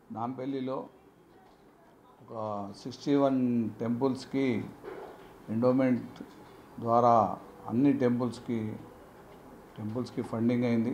నాంపల్లిలో ఒక sixty one టెంపుల్స్కి endowment ద్వారా అన్ని టెంపుల్స్కి టెంపుల్స్కి ఫండింగ్ అయింది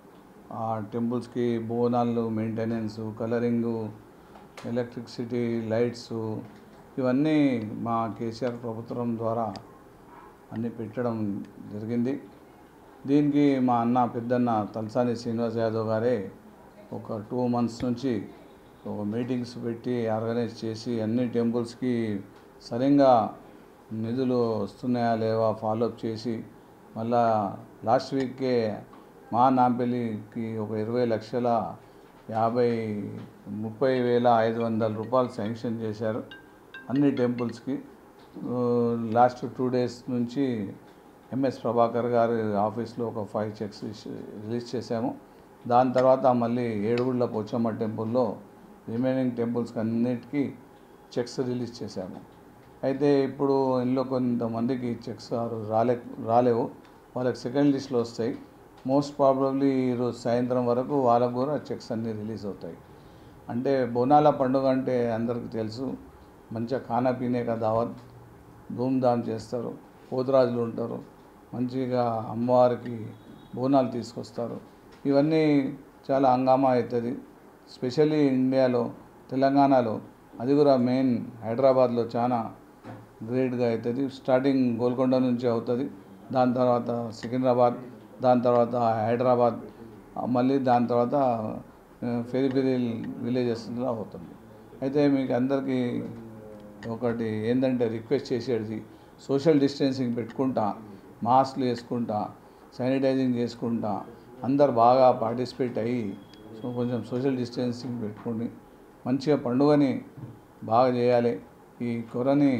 ఆ టెంపుల్స్కి Bonalu maintenance colouring electricity lights ఇవన్నీ మా కేసీఆర్ ప్రభుత్వం ద్వారా అన్నీ పెట్టడం జరిగింది దీనికి మా అన్న పెద్దన్న తలసాని శ్రీనివాస్ యాదవ్ గారే ఒక టూ మంత్స్ నుంచి ఒక మీటింగ్స్ పెట్టి ఆర్గనైజ్ చేసి అన్ని టెంపుల్స్కి సరిగ్గా నిధులు వస్తున్నాయా లేవా ఫాలోఅప్ చేసి మళ్ళా లాస్ట్ వీక్కే మా నాంపల్లికి ఒక ఇరవై లక్షల యాభై ముప్పై వేల ఐదు వందల రూపాయలు శాంక్షన్ చేశారు అన్ని టెంపుల్స్కి ఆ, లాస్ట్ టూ డేస్ నుంచి ఎంఎస్ ప్రభాకర్ గారి ఆఫీస్లో ఒక ఫైవ్ చెక్స్ రిలీజ్ చేశాము దాని తర్వాత మళ్ళీ ఏడుగుళ్ళ పోచమ్మ టెంపుల్లో రిమైనింగ్ టెంపుల్స్కి అన్నిటికీ చెక్స్ రిలీజ్ చేశాము అయితే ఇప్పుడు ఇందులో కొంతమందికి చెక్స్ ఆ రోజు రాలే రాలేవు వాళ్ళకి సెకండ్ లిస్ట్లో వస్తాయి మోస్ట్ ప్రాబబ్లీ ఈరోజు సాయంత్రం వరకు వాళ్ళకు కూడా చెక్స్ అన్నీ రిలీజ్ అవుతాయి అంటే బోనాల పండుగ అంటే అందరికీ తెలుసు మంచిగా ఖానా పీనే కా దావత్ ధూమ్ధామ్ చేస్తారు పోతురాజులు ఉంటారు మంచిగా అమ్మవారికి బోనాలు తీసుకొస్తారు ఇవన్నీ చాలా హంగామా అవుతుంది స్పెషల్లీ ఇండియాలో తెలంగాణలో అది కూడా మెయిన్ హైదరాబాద్లో చాలా గ్రేట్గా అవుతుంది స్టార్టింగ్ గోల్కొండ నుంచి అవుతుంది దాని తర్వాత సికింద్రాబాద్ దాని తర్వాత హైదరాబాద్ ఆ, మళ్ళీ దాని తర్వాత ఫెరీ ఫెరీ విలేజెస్లో అవుతుంది అయితే మీకు అందరికీ ఒకటి ఏంటంటే రిక్వెస్ట్ చేసేది సోషల్ డిస్టెన్సింగ్ పెట్టుకుంటా మాస్క్లు వేసుకుంటా శానిటైజింగ్ చేసుకుంటా అందరు బాగా పార్టిసిపేట్ అయ్యి సో కొంచెం సోషల్ డిస్టెన్సింగ్ పెట్టుకుని మంచిగా పండుగని బాగా చేయాలి ఈ కొరని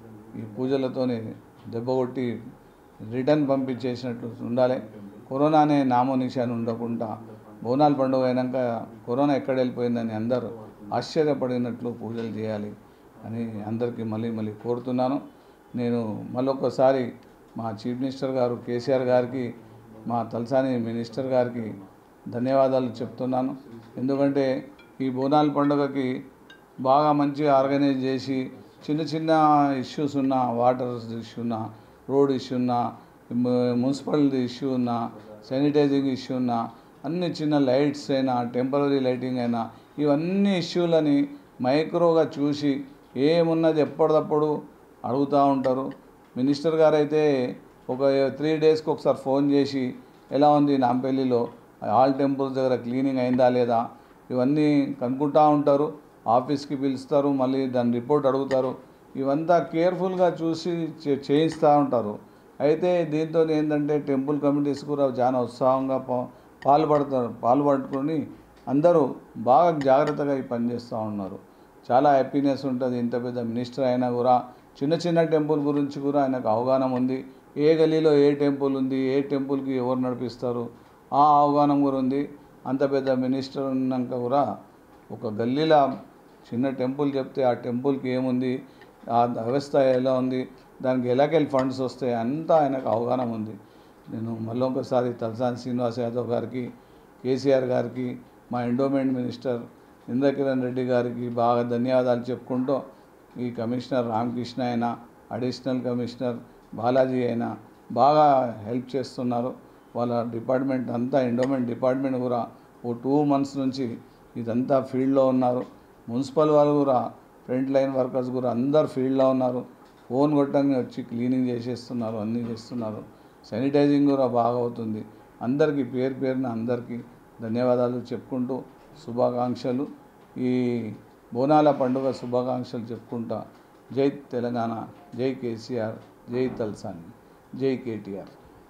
ఈ పూజలతోని దెబ్బ కొట్టి రిటర్న్ పంపించేసినట్లు ఉండాలి కరోనా అనే నామో నిశాన్ ఉండకుండా బోనాల పండుగ అయినాక కరోనా ఎక్కడ వెళ్ళిపోయిందని అందరూ ఆశ్చర్యపడినట్లు పూజలు చేయాలి అని అందరికీ మళ్ళీ మళ్ళీ కోరుతున్నాను నేను మళ్ళొకసారి మా చీఫ్ మినిస్టర్ గారు కేసీఆర్ గారికి మా తలసాని మినిస్టర్ గారికి ధన్యవాదాలు చెప్తున్నాను ఎందుకంటే ఈ బోనాల పండుగకి బాగా మంచిగా ఆర్గనైజ్ చేసి చిన్న చిన్న ఇష్యూస్ ఉన్న వాటర్ ఇష్యూ ఉన్న రోడ్ ఇష్యూ ఉన్న ము- మున్సిపల్ ఇష్యూ ఉన్న శానిటైజింగ్ ఇష్యూ ఉన్న అన్ని చిన్న లైట్స్ అయినా టెంపరీ లైటింగ్ అయినా ఇవన్నీ ఇష్యూలని మైక్రోగా చూసి ఏమున్నది ఎప్పటికప్పుడు అడుగుతూ ఉంటారు మినిస్టర్ గారు అయితే ఒక త్రీ డేస్కి ఒకసారి ఫోన్ చేసి ఎలా ఉంది నాంపల్లిలో ఆల్ టెంపుల్స్ దగ్గర క్లీనింగ్ అయిందా లేదా ఇవన్నీ కనుక్కుంటూ ఉంటారు ఆఫీస్కి పిలుస్తారు మళ్ళీ దాని రిపోర్ట్ అడుగుతారు ఇవంతా కేర్ఫుల్గా చూసి చే- చేయిస్తూ ఉంటారు అయితే దీంతో ఏంటంటే టెంపుల్ కమిటీస్ కూడా చాలా ఉత్సాహంగా పా- పాల్పడతారు పాల్పడుకొని అందరూ బాగా జాగ్రత్తగా ఈ పని చేస్తూ ఉన్నారు చాలా హ్యాపీనెస్ ఉంటుంది ఇంత పెద్ద మినిస్టర్ అయినా కూడా చిన్న చిన్న టెంపుల్ గురించి కూడా ఆయనకు అవగాహన ఉంది ఏ గలీలో ఏ టెంపుల్ ఉంది ఏ టెంపుల్కి ఎవరు నడిపిస్తారు ఆ అవగాహన కూడా ఉంది అంత పెద్ద మినిస్టర్ ఉన్నాక కూడా ఒక గల్లీలో చిన్న టెంపుల్ చెప్తే ఆ టెంపుల్కి ఏముంది ఆ వ్యవస్థ ఎలా ఉంది దానికి ఎలాకెళ్ళి ఫండ్స్ వస్తాయి అంతా ఆయనకు అవగాహన ఉంది నేను మళ్ళీ ఒకసారి తలసాని శ్రీనివాస్ యాదవ్ గారికి కేసీఆర్ గారికి మా ఎండోమెంట్ మినిస్టర్ ఇంద్రకిరణ్ రెడ్డి గారికి బాగా ధన్యవాదాలు చెప్పుకుంటూ ఈ కమిషనర్ రామకృష్ణ అయినా అడిషనల్ కమిషనర్ బాలాజీ అయినా బాగా హెల్ప్ చేస్తున్నారు వాళ్ళ డిపార్ట్మెంట్ అంతా ఎండోమెంట్ డిపార్ట్మెంట్ కూడా ఓ టూ మంత్స్ నుంచి ఇదంతా ఫీల్డ్లో ఉన్నారు మున్సిపల్ వాళ్ళు కూడా ఫ్రంట్ లైన్ వర్కర్స్ కూడా అందరు ఫీల్డ్లో ఉన్నారు ఫోన్ కొట్టంగా వచ్చి క్లీనింగ్ చేసేస్తున్నారు అన్నీ చేస్తున్నారు శానిటైజింగ్ కూడా బాగా అవుతుంది అందరికీ పేరు పేరున అందరికీ ధన్యవాదాలు చెప్పుకుంటూ శుభాకాంక్షలు ఈ బోనాల పండుగ శుభాకాంక్షలు చెప్పుకుంటా జై తెలంగాణ జై కేసీఆర్ జై తల్సాని జై కేటీఆర్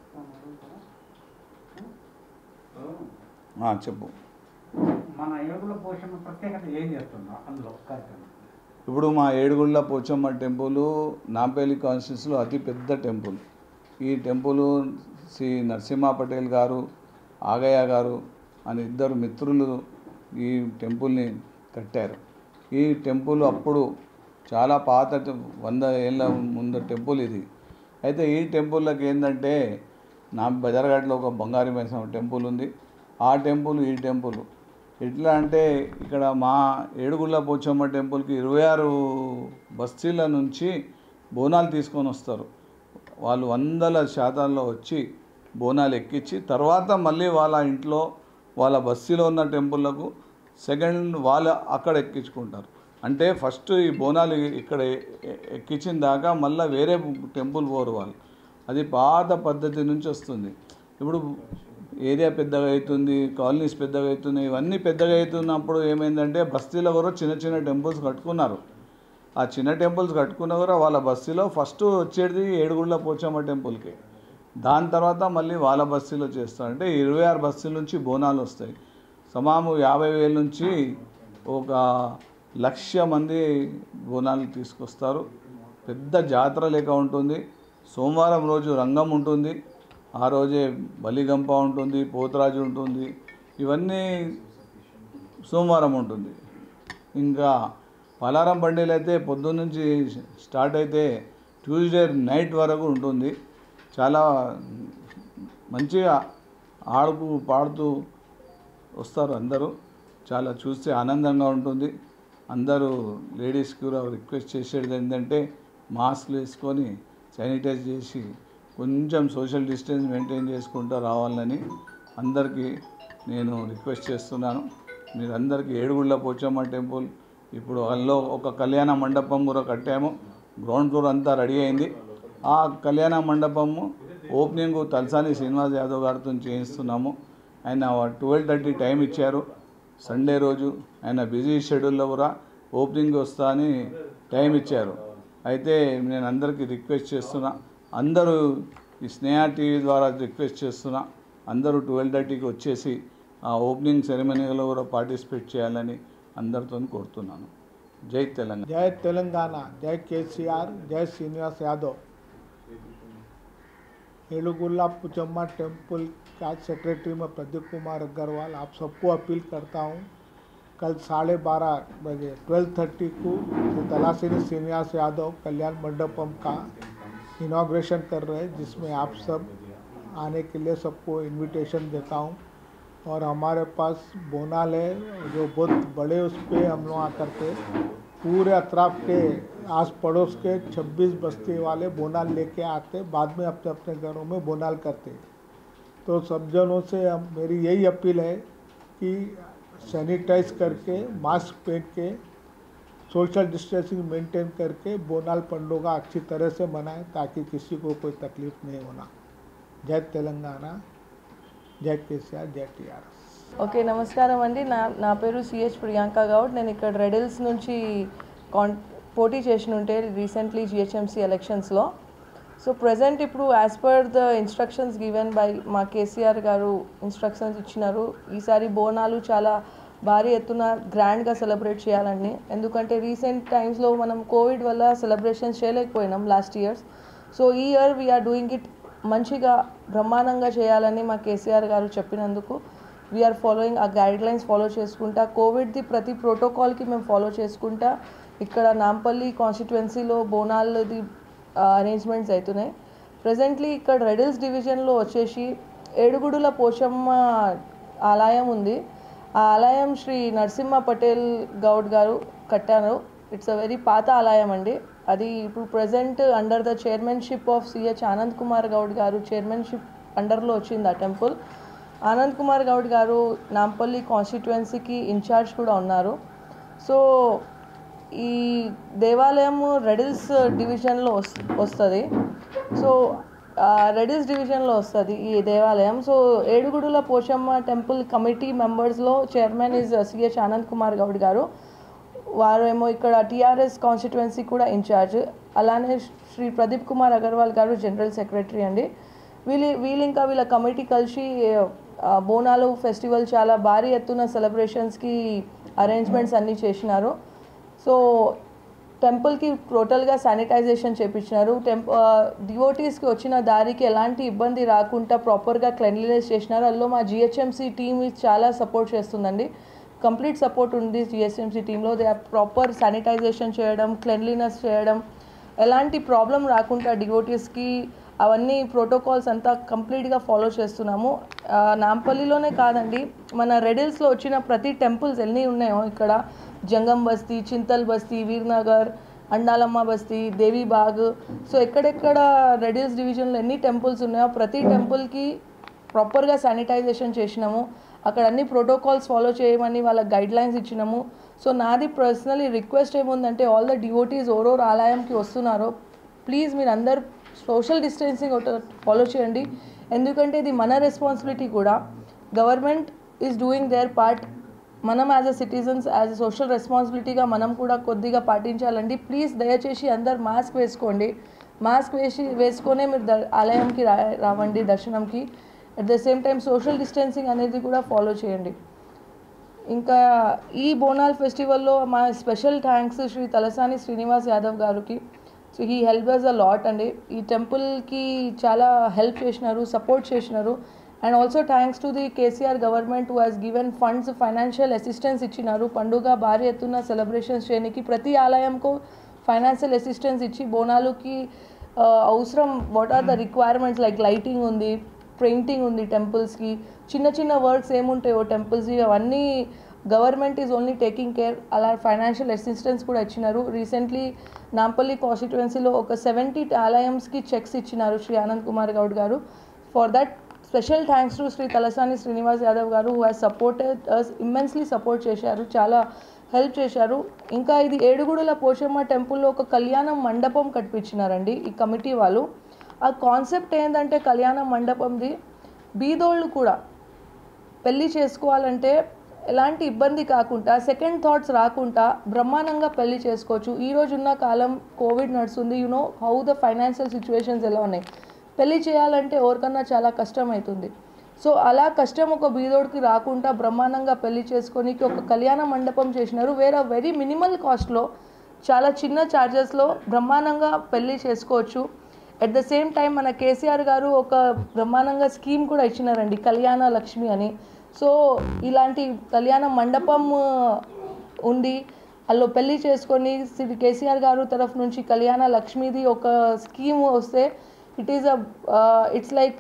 ఆ, చెప్పు మన ఏడుగుల పోషణ ప్రత్యేకత ఏం చేస్తుందో అందులో కార్యక్రమం ఇప్పుడు మా ఏడుగుళ్ళ పోచమ్మ టెంపుల్ నాంపల్లి కాన్స్టిట్యూన్సీలో అతి పెద్ద టెంపుల్ ఈ టెంపుల్ శ్రీ నరసింహ పటేల్ గారు ఆగయ్య గారు అని ఇద్దరు మిత్రులు ఈ టెంపుల్ని కట్టారు ఈ టెంపుల్ అప్పుడు చాలా పాత టెం- వంద ఏళ్ళ ముందు టెంపుల్ ఇది అయితే ఈ టెంపుల్లోకి ఏంటంటే నా బజార్ఘాట్లో ఒక బంగారు మైసమ్మ టెంపుల్ ఉంది ఆ టెంపుల్ ఈ టెంపుల్ ఎట్లా అంటే ఇక్కడ మా ఏడుగుళ్ళ పోచమ్మ టెంపుల్కి ఇరవై ఆరు బస్తీల నుంచి బోనాలు తీసుకొని వస్తారు వాళ్ళు వందల శాతాల్లో వచ్చి బోనాలు ఎక్కించి తర్వాత మళ్ళీ వాళ్ళ ఇంట్లో వాళ్ళ బస్తీలో ఉన్న టెంపుల్లకు సెకండ్ వాళ్ళ అక్కడ ఎక్కించుకుంటారు అంటే ఫస్ట్ ఈ బోనాలు ఇక్కడ ఎ- ఎ- ఎక్కించిన దాకా మళ్ళీ వేరే టెంపుల్ పోరు వాళ్ళు అది పాత పద్ధతి నుంచి వస్తుంది ఇప్పుడు ఏరియా పెద్దగా అవుతుంది కాలనీస్ పెద్దగా అవుతున్నాయి ఇవన్నీ పెద్దగా అవుతున్నప్పుడు ఏమైందంటే బస్తీలో కూడా చిన్న చిన్న టెంపుల్స్ కట్టుకున్నారు ఆ చిన్న టెంపుల్స్ కట్టుకున్న కూడా వాళ్ళ బస్తీలో ఫస్ట్ వచ్చేది ఏడుగుళ్ళ పోచమ్మ టెంపుల్కి దాని తర్వాత మళ్ళీ వాళ్ళ బస్తీలో చేస్తారు అంటే ఇరవై ఆరు బస్తీల నుంచి బోనాలు వస్తాయి సమాము యాభై వేల నుంచి ఒక లక్ష మంది బోనాలు తీసుకొస్తారు పెద్ద జాతర లెక్క ఉంటుంది సోమవారం రోజు రంగం ఉంటుంది ఆ రోజే బలిగంప ఉంటుంది పోతరాజు ఉంటుంది ఇవన్నీ సోమవారం ఉంటుంది ఇంకా పలారం బండిలు అయితే పొద్దున్న నుంచి స్టార్ట్ అయితే ట్యూస్డే నైట్ వరకు ఉంటుంది చాలా మంచిగా ఆడుతూ పాడుతూ వస్తారు అందరూ చాలా చూస్తే ఆనందంగా ఉంటుంది అందరూ లేడీస్కి కూడా రిక్వెస్ట్ చేసేది ఏంటంటే మాస్క్లు వేసుకొని శానిటైజ్ చేసి కొంచెం సోషల్ డిస్టెన్స్ మెయింటైన్ చేసుకుంటూ రావాలని అందరికీ నేను రిక్వెస్ట్ చేస్తున్నాను మీరందరికీ ఏడుగుళ్ళ పోచమ్మ టెంపుల్ ఇప్పుడు అందులో ఒక కళ్యాణ మండపం కూడా కట్టాము గ్రౌండ్ ఫ్లోర్ అంతా రెడీ అయింది ఆ కళ్యాణ మండపము ఓపెనింగ్ తలసాని శ్రీనివాస్ యాదవ్ గారితో చేయిస్తున్నాము ఆయన ట్వెల్వ్ థర్టీ టైం ఇచ్చారు సండే రోజు ఆయన బిజీ షెడ్యూల్లో కూడా ఓపెనింగ్ వస్తా అని టైం ఇచ్చారు అయితే నేను అందరికీ రిక్వెస్ట్ చేస్తున్నా అందరూ ఈ స్నేహ టీవీ ద్వారా రిక్వెస్ట్ చేస్తున్నా అందరూ ట్వెల్వ్ థర్టీకి వచ్చేసి ఆ ఓపెనింగ్ సెరమనీలో కూడా పార్టిసిపేట్ చేయాలని అందరితో కోరుతున్నాను జై తెలంగాణ जय तेलंगाना जय केसीआर जय श्रीनिवास यादव एलुगुल्ला पुचम्मा टेम्पल का सेक्रेटरी में प्रदीप कुमार अग्रवाल आप सबको अपील करता हूँ कल साढ़े बारह बजे ट्वेल्व थर्टी को तलासिनी श्रीनिवास यादव कल्याण मंडपम का इनाग्रेशन कर रहे हैं जिसमें आप सब आने के लिए सबको इनविटेशन देता हूँ और हमारे पास बोनाल है जो बहुत बड़े उस पर हम लोग करते पूरे अतराफ के आस पड़ोस के 26 बस्ती वाले बोनाल लेके आते बाद में अपने अपने घरों में बोनाल करते तो सब जनों से हम मेरी यही अपील है कि सैनिटाइज करके मास्क पहन के सोशल डिस्टेंसिंग मेंटेन करके बोनाल पंडोगा अच्छी तरह से मनाएं ताकि किसी को कोई तकलीफ नहीं होना जय तेलंगाना జై కేసీఆర్ జై టీఆర్ఎస్ ఓకే నమస్కారం అండి నా నా పేరు సిహెచ్ ప్రియాంక గౌడ్ నేను ఇక్కడ రెడిల్స్ నుంచి కాన్ పోటీ చేసిన ఉంటే రీసెంట్లీ జిహెచ్ఎంసీ ఎలక్షన్స్లో సో ప్రజెంట్ ఇప్పుడు as per the instructions given by మా కేసీఆర్ గారు ఇన్స్ట్రక్షన్స్ ఇచ్చినారు ఈసారి బోనాలు చాలా భారీ ఎత్తున గ్రాండ్గా సెలబ్రేట్ చేయాలండి ఎందుకంటే రీసెంట్ టైమ్స్లో మనం కోవిడ్ వల్ల సెలబ్రేషన్స్ చేయలేకపోయినాం లాస్ట్ ఇయర్స్ సో ఈ ఇయర్ వీఆర్ డూయింగ్ ఇట్ మంచిగా బ్రహ్మాండంగా చేయాలని మా కేసీఆర్ గారు చెప్పినందుకు వీఆర్ ఫాలోయింగ్ ఆ గైడ్ లైన్స్ ఫాలో చేసుకుంటా కోవిడ్ది ప్రతి ప్రోటోకాల్కి మేము ఫాలో చేసుకుంటా ఇక్కడ నాంపల్లి కాన్స్టిట్యువెన్సీలో బోనాలది అరేంజ్మెంట్స్ అవుతున్నాయి ప్రజెంట్లీ ఇక్కడ రెడిల్స్ డివిజన్లో వచ్చేసి ఏడుగుడుల పోచమ్మ ఆలయం ఉంది ఆ ఆలయం శ్రీ నరసింహ పటేల్ గౌడ్ గారు కట్టారు ఇట్స్ అ వెరీ పాత ఆలయం అండి అది ఇప్పుడు present under the chairmanship of CH Anand Kumar Goud గారు చైర్మన్షిప్ అండర్లో వచ్చింది ఆ టెంపుల్ ఆనంద్ కుమార్ గౌడ్ గారు నాంపల్లి కాన్స్టిట్యువెన్సీకి ఇన్ఛార్జ్ కూడా ఉన్నారు సో ఈ దేవాలయం రెడిల్స్ డివిజన్లో వస్తుంది సో ఆ, రెడిల్స్ డివిజన్లో వస్తుంది ఈ దేవాలయం so Edugudula Pochamma temple committee మెంబర్స్లో chairman is CH Anand Kumar Goud గారు వారేమో ఇక్కడ టీఆర్ఎస్ కాన్స్టిట్యువెన్సీ కూడా ఇన్ఛార్జ్ అలానే శ్రీ ప్రదీప్ కుమార్ అగర్వాల్ గారు జనరల్ సెక్రటరీ అండి వీళ్ళు వీళ్ళు ఇంకా వీళ్ళ కమిటీ కలిసి ఆ, బోనాలు ఫెస్టివల్ చాలా భారీ ఎత్తున సెలబ్రేషన్స్కి అరేంజ్మెంట్స్ అన్నీ చేసినారు సో టెంపుల్కి టోటల్గా శానిటైజేషన్ చేపించినారు టెంప్ డివోటీస్కి వచ్చిన దారికి ఎలాంటి ఇబ్బంది రాకుండా ప్రాపర్గా క్లెన్లీనెస్ చేసినారు అందులో మా జిహెచ్ఎంసీ టీమ్ చాలా సపోర్ట్ చేస్తుందండి కంప్లీట్ సపోర్ట్ ఉంది జిఎస్ఎంసీ టీంలో దే ఆర్ ప్రాపర్ శానిటైజేషన్ చేయడం క్లెన్లీనెస్ చేయడం ఎలాంటి ప్రాబ్లం రాకుండా డివోటీస్కి అవన్నీ ప్రోటోకాల్స్ అంతా కంప్లీట్గా ఫాలో చేస్తున్నాము ఆ, నాంపల్లిలోనే కాదండి మన రెడిల్స్లో వచ్చిన ప్రతి టెంపుల్స్ ఎన్ని ఉన్నాయో ఇక్కడ జంగం బస్తీ చింతల్ బస్తీ వీర్నగర్ అండాలమ్మ బస్తీ దేవీబాగ్ సో ఎక్కడెక్కడ రెడిల్స్ డివిజన్లో ఎన్ని టెంపుల్స్ ఉన్నాయో ప్రతి టెంపుల్కి ప్రాపర్గా శానిటైజేషన్ చేసినాము అక్కడ అన్ని ప్రోటోకాల్స్ ఫాలో చేయమని వాళ్ళకి గైడ్ లైన్స్ ఇచ్చినాము సో నాది పర్సనలీ రిక్వెస్ట్ ఏముందంటే ఆల్ ద డివోటీస్ ఓరోర్ ఆలయంకి వస్తున్నారో ప్లీజ్ మీరు అందరు సోషల్ డిస్టెన్సింగ్ ఫాలో చేయండి ఎందుకంటే ఇది మన రెస్పాన్సిబిలిటీ కూడా government is doing their part మనం as a citizens as a social రెస్పాన్సిబిలిటీగా మనం కూడా కొద్దిగా పాటించాలండి ప్లీజ్ దయచేసి అందరు మాస్క్ వేసుకోండి మాస్క్ వేసి వేసుకొనే మీరు ద ఆలయంకి రా రావండి దర్శనంకి at the same time social distancing అనేది కూడా ఫాలో చేయండి ఇంకా ఈ బోనాల్ ఫెస్టివల్లో మా స్పెషల్ థ్యాంక్స్ శ్రీ తలసాని శ్రీనివాస్ యాదవ్ గారికి so he help us a lot అండి ఈ టెంపుల్కి చాలా హెల్ప్ చేసినారు సపోర్ట్ చేసినారు and also thanks to the KCR government who has given funds financial assistance ఇచ్చినారు పండుగ భారీ ఎత్తున సెలబ్రేషన్స్ చేయడానికి ప్రతి ఆలయంకు ఫైనాన్షియల్ అసిస్టెన్స్ ఇచ్చి బోనాలుకి ఆ, అవసరం what are the requirements like lighting ఉంది పెయింటింగ్ ఉంది టెంపుల్స్కి చిన్న చిన్న వర్క్స్ ఏముంటాయో టెంపుల్స్వి అవన్నీ government is only taking care అలా ఫైనాన్షియల్ అసిస్టెన్స్ కూడా ఇచ్చినారు రీసెంట్లీ నాంపల్లి కాన్స్టిట్యువెన్సీలో ఒక సెవెంటీ ఆలయంస్కి చెక్స్ ఇచ్చినారు శ్రీ ఆనంద్ కుమార్ గౌడ్ గారు for that special thanks to Shri Talasani Srinivas Yadav గారు who has supported us immensely support చేశారు చాలా హెల్ప్ చేశారు ఇంకా ఇది ఏడుగుడుల పోషమ్మ టెంపుల్లో ఒక కళ్యాణ మండపం కట్టించినారండి ఈ కమిటీ వాళ్ళు ఆ కాన్సెప్ట్ ఏంటంటే కళ్యాణ మండపంది బీదోళ్ళు కూడా పెళ్ళి చేసుకోవాలంటే ఎలాంటి ఇబ్బంది కాకుండా సెకండ్ థాట్స్ రాకుండా బ్రహ్మాండంగా పెళ్లి చేసుకోవచ్చు ఈ రోజు ఉన్న కాలం కోవిడ్ నడుస్తుంది you know how the financial situations ఎలా ఉన్నాయి పెళ్లి చేయాలంటే ఎవరికన్నా చాలా కష్టం అవుతుంది సో అలా కష్టం ఒక బీదోడికి రాకుండా బ్రహ్మాండంగా పెళ్లి చేసుకోనికి ఒక కళ్యాణ మండపం చేసినారు వేరే వెరీ మినిమల్ కాస్ట్లో చాలా చిన్న ఛార్జెస్లో బ్రహ్మాండంగా పెళ్లి చేసుకోవచ్చు ఎట్ ద సేమ్ టైం మన కేసీఆర్ గారు ఒక బ్రహ్మాండంగా స్కీమ్ కూడా ఇచ్చినారండి కళ్యాణ లక్ష్మి అని సో ఇలాంటి కళ్యాణ మండపం ఆ, ఉంది అందులో పెళ్లి చేసుకొని శ్రీ కేసీఆర్ గారు తరఫు నుంచి కళ్యాణ లక్ష్మిది ఒక స్కీమ్ వస్తే it is a it's like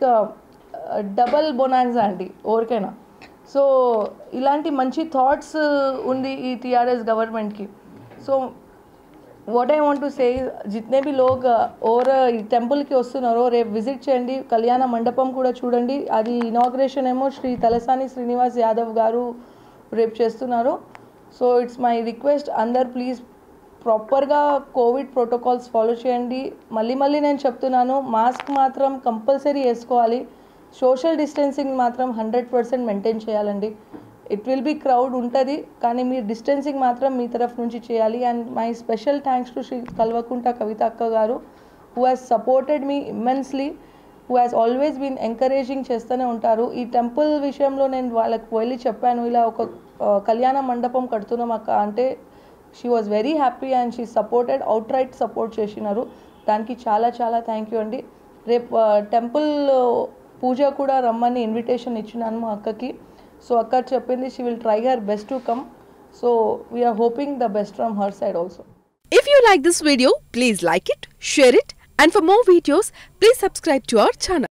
double bonanza అండి ఎవరికైనా సో ఇలాంటి మంచి థాట్స్ ఉంది ఈ టీఆర్ఎస్ గవర్నమెంట్కి so what I want to say జితనే भी लोग और టెంపుల్కి వస్తున్నారో రేపు విజిట్ చేయండి కళ్యాణ మండపం కూడా చూడండి అది ఇనాగ్రేషన్ ఏమో శ్రీ తలసాని శ్రీనివాస్ యాదవ్ గారు రేపు చేస్తున్నారు సో ఇట్స్ మై రిక్వెస్ట్ అందరు ప్లీజ్ ప్రాపర్గా కోవిడ్ ప్రోటోకాల్స్ ఫాలో చేయండి మళ్ళీ మళ్ళీ నేను చెప్తున్నాను మాస్క్ మాత్రం కంపల్సరీ వేసుకోవాలి సోషల్ డిస్టెన్సింగ్ మాత్రం హండ్రెడ్ పర్సెంట్ మెయింటైన్ చేయాలండి ఇట్ విల్ బి క్రౌడ్ ఉంటుంది కానీ మీరు డిస్టెన్సింగ్ మాత్రం మీ తరఫు నుంచి చేయాలి and my special thanks to Shri Kalvakuntla Kavitha అక్క గారు who has supported me immensely who has always been encouraging చేస్తూనే ఉంటారు ఈ టెంపుల్ విషయంలో నేను వాళ్ళకి వెళ్ళి చెప్పాను ఇలా ఒక ఆ, కళ్యాణ మండపం కడుతున్నాం అక్క అంటే she was very happy and she supported outright support చేసినారు దానికి చాలా చాలా థ్యాంక్ యూ అండి రేపు టెంపుల్ పూజ కూడా రమ్మని ఇన్విటేషన్ ఇచ్చినాను మా అక్కకి సో అక్క చెప్పింది she will try her best to come so we are hoping the best from her side also If you like this video, please like it, share it, and for more videos, please subscribe to our channel.